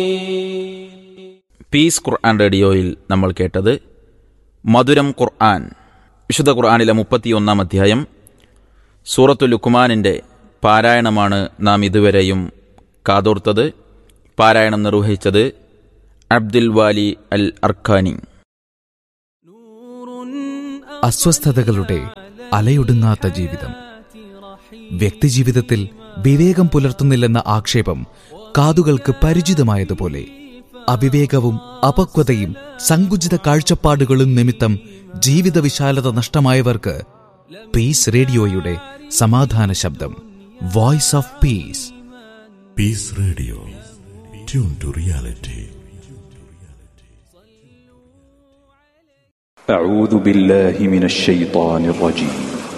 Piece ഖുർആൻ റേഡിയോയിൽ നമ്മൾ കേട്ടത് മധുരം ഖുർആൻ വിശുദ്ധ ഖുർആനിലെ മുപ്പത്തിയൊന്നാം അധ്യായം സൂറത്തു ലുക്കുമാനിൻ്റെ പാരായണമാണ് നാം ഇതുവരെയും കാതോർത്തത് പാരായണം നിർവഹിച്ചത് അബ്ദുൽ വാലി അൽ അർഖാനി അസ്വസ്ഥതകളുടെ അലയൊടുങ്ങാത്ത ജീവിതം വ്യക്തിജീവിതത്തിൽ വിവേകം പുലർത്തുന്നില്ലെന്ന ആക്ഷേപം കാതുകൾക്ക് പരിചിതമായതുപോലെ അവിവേകവും അപക്വതയും സങ്കുചിത കാഴ്ചപ്പാടുകളും നിമിത്തം ജീവിത വിശാലത നഷ്ടമായവർക്ക് പീസ് റേഡിയോയുടെ സമാധാന ശബ്ദം voice of peace Peace Radio. Tune to reality. أعوذ بالله من الشيطان الرجيم